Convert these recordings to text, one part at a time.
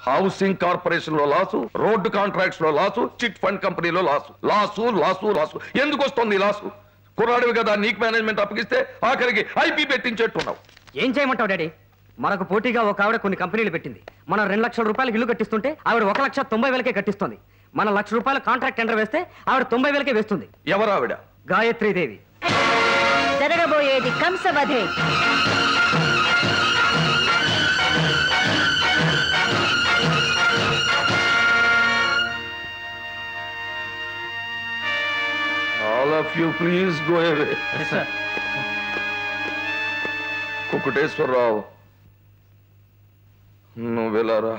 Housing corporation లో loss road contracts లో loss chit fund కంపెనీలో లాసు లాసు లాసు లాసు ఎందుకు వస్తుంది ఈ లాసు కుర్రాడివి కదా నీకు మేనేజ్మెంట్ అప్పగిస్తే ఆఖరికి ఐపీ పెట్టించేట్టున్నావు ఏం చేయమంటావు డాడీ మనకు పోటీగా ఒక ఆవిడ కొన్ని కంపెనీలు పెట్టింది మనం రెండు లక్షల రూపాయలకు ఇల్లు కట్టిస్తుంటే ఆవిడ ఒక లక్ష తొంభై వేలకే కట్టిస్తుంది మన లక్ష రూపాయల కాంట్రాక్ట్ టెండర్ వేస్తే ఆవిడ తొంభై వేలకే వేస్తుంది ఎవరావిడ గాయత్రీదేవి జరగబోయేది కంసవధే all of you please go away Kukuteswara Rao నువ్వెలారా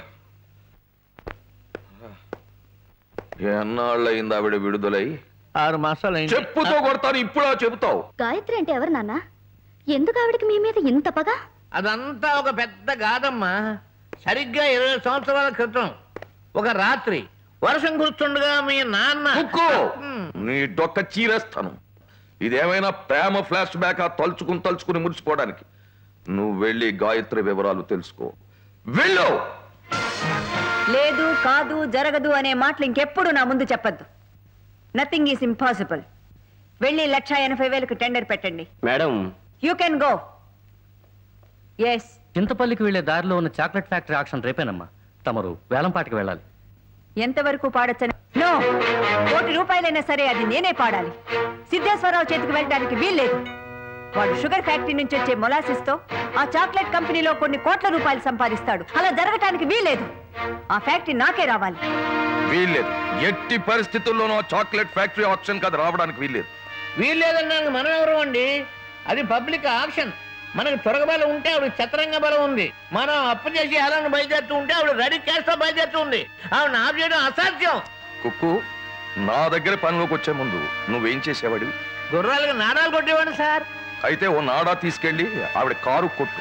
ఎన్నాళ్ళయింది ఆవిడ విడుదలై ఆరు మాసాలు అయింది చెప్పుతో కొడతాను ఇప్పుడా చెబుతావు గాయత్రి అంటే ఎవరు నాన్న ఎందుకు ఆవిడకి మీ మీద ఇంత పగ అదంతా ఒక పెద్ద గాథమ్మా సరిగ్గా ఇరవై సంవత్సరాల క్రితం ఒక రాత్రి వర్షం కురుస్తుండగా మీ నాన్న కుక్కు హ్మ్. నీ డొక్క చీరేస్తాను ఇదేమైనా ప్రేమ ఫ్లాష్ బ్యాక్ ఆ తలుచుకుని తలుచుకుని మురిసిపోవడానికి నువ్వు వెళ్ళి గాయత్రి వివరాలు తెలుసుకో వెళ్ళు లేదు కాదు జరగదు అనే మాటలు ఇంకెప్పుడు నా ముందు చెప్పద్దు నథింగ్ ఈస్ ఇంపాసిబుల్ వెళ్ళి లక్ష ఎనభై వేలకు టెండర్ పెట్టండి madam you can go yes చింతపల్లికి వెళ్లే దారిలో ఉన్న చాక్లెట్ ఫ్యాక్టరీ ఆక్షన్ రేపేనమ్మా తమరు వేలంపాటికి వెళ్ళాలి ఎంతవరకు పాడొచ్చని నో కోటి రూపాయలైనా సరే అది నేనే పాడాలి సిద్ధేశ్వరరావు చేతికి వెళ్ళడానికి వీల్లేదు వాడు షుగర్ ఫ్యాక్టరీ నుంచి వచ్చే మొలాసిస్ తో ఆ చాక్లెట్ కంపెనీలో కొన్ని కోట్ల రూపాయలు సంపాదిస్తాడు అలా జరగటానికి వీల్లేదు ఆ ఫ్యాక్టరీ నాకే రావాలి వీల్లేదు ఎట్టి పరిస్థితుల్లోనూ ఆ చాక్లెట్ ఫ్యాక్టరీ ఆప్షన్ కాదు రావడానికి వీల్లేదు వీల్లేదన్నాను మనం ఎవరు అండి అది పబ్లిక్ ఆక్షన్ మనకు త్వరగ బలం ఉంటే ఆవిడ చతరంగ బలం ఉంది మనం అప్పు చేసి హేళన బయలుదేరుతూ ఉంటే ఆవిడ రెడీ క్యాష్ తో బయలుదేరుతూ ఉంది ఆవిడ ఆఫ్ చేయడం అసాధ్యం కుక్కు నా దగ్గర పనిలోకి వచ్చే ముందు నువ్వేం చేసేవాడివి గుర్రాలకు నాడాలు కొట్టేవాడు సార్ అయితే ఓ నాడా తీసుకెళ్ళి ఆవిడ కారు కొట్టు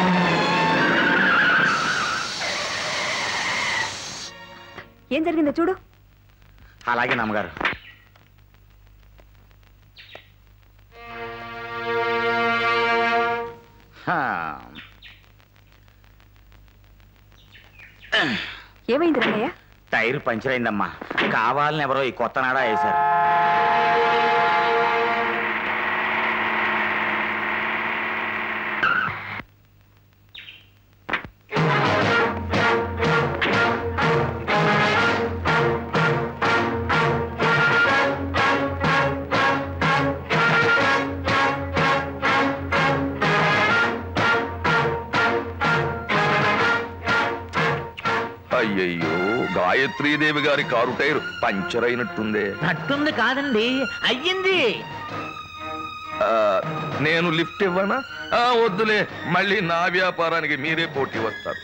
ఏం జరిగిందో చూడు అలాగే నమ్మగారు హా, ఏమైంది రంగయ్య టైర్ పంచర్ అయిందమ్మా కావాలని ఎవరో ఈ కొత్త నాడా వేశారు అయ్యయ్యో గాయత్రీదేవి గారి కారు టైర్ పంచర్ అయినట్టుందే నట్టుంది కాదండి అయ్యింది ఆ, నేను లిఫ్ట్ ఇవ్వనా ఆ, వద్దులే మళ్ళీ నా వ్యాపారానికి మీరే పోటీ వస్తారు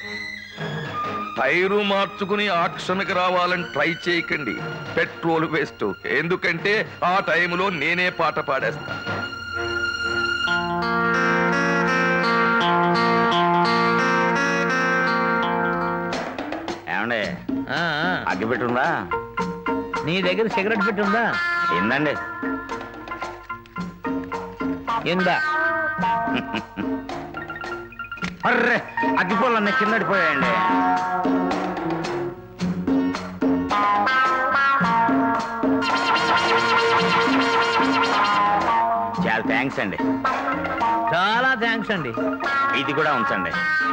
టైరు మార్చుకుని ఆక్షన్కి రావాలని ట్రై చేయకండి పెట్రోల్ వేస్ట్ ఎందుకంటే ఆ టైంలో నేనే పాట పాడేస్తా ఏమండి ఆ, ఆ. అగ్గి పెట్టుందా నీ దగ్గర సిగరెట్ పెట్టి ఉందా ఏందండి ఇందా అర్రే అగ్గిపోలన్నీ కిందడిపోయాయండి చాలా థ్యాంక్స్ అండి చాలా థ్యాంక్స్ అండి ఇది కూడా ఉంచండి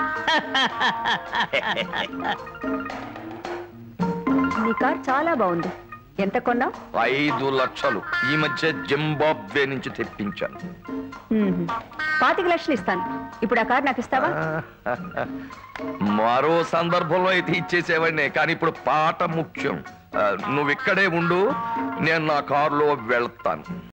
నీ కార్ చాలా బాగుంది ఎంత కొన్నావు ఐదు లక్షలు ఈ మధ్య జింబాబ్వే నుంచి తెప్పించాను పాతిక లక్షలు ఇస్తాను ఇప్పుడు ఆ కార్ నాకు ఇస్తావా మరో సందర్భంలో అయితే ఇచ్చేసేవాడినే కానీ ఇప్పుడు పాట ముఖ్యం ఆ, నువ్వు ఇక్కడే ఉండు నేను నా కారులో వెళ్తాను